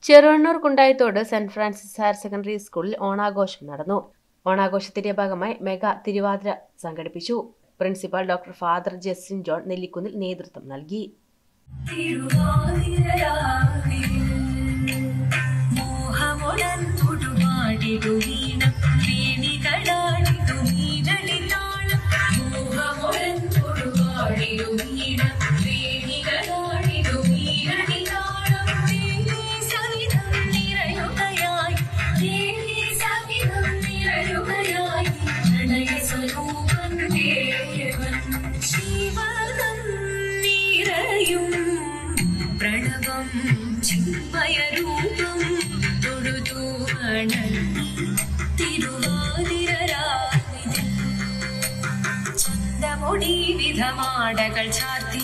ചെറുവണ്ണൂർ കുണ്ടായത്തോട് saint Francis higher secondary സ്കൂളിൽ ഓണാഘോഷം നടന്നു ഓണാഘോഷത്തിന്റെ ഭാഗമായി മെഗാ തിരുവാതിര സംഘടിപ്പിച്ചു principal doctor father Justin John നെല്ലിക്കുന്നിൽ നേതൃത്വം നൽകി മോഹമുടൻ കൊടുമാടിടു വീണം വേണികളാടിടു വീരടിനാളം മോഹമുടൻ കൊടുമാടിടു വീണം വേണികളാടിടു വീരടിനാളം ദേവി സവിധം നിറയുകയായി ദേവി സവിധം നിറയുകയായി പ്രണയ സ്വരൂപം ദേവൻ ശിവകം നിറയും പ്രണവം ചിന്മയരൂപം തൊഴുതു അണങ്ങി തിരുവാതിരാവിതിൽ ചന്തമൊടി വിധമാടകൾ ചാർത്തി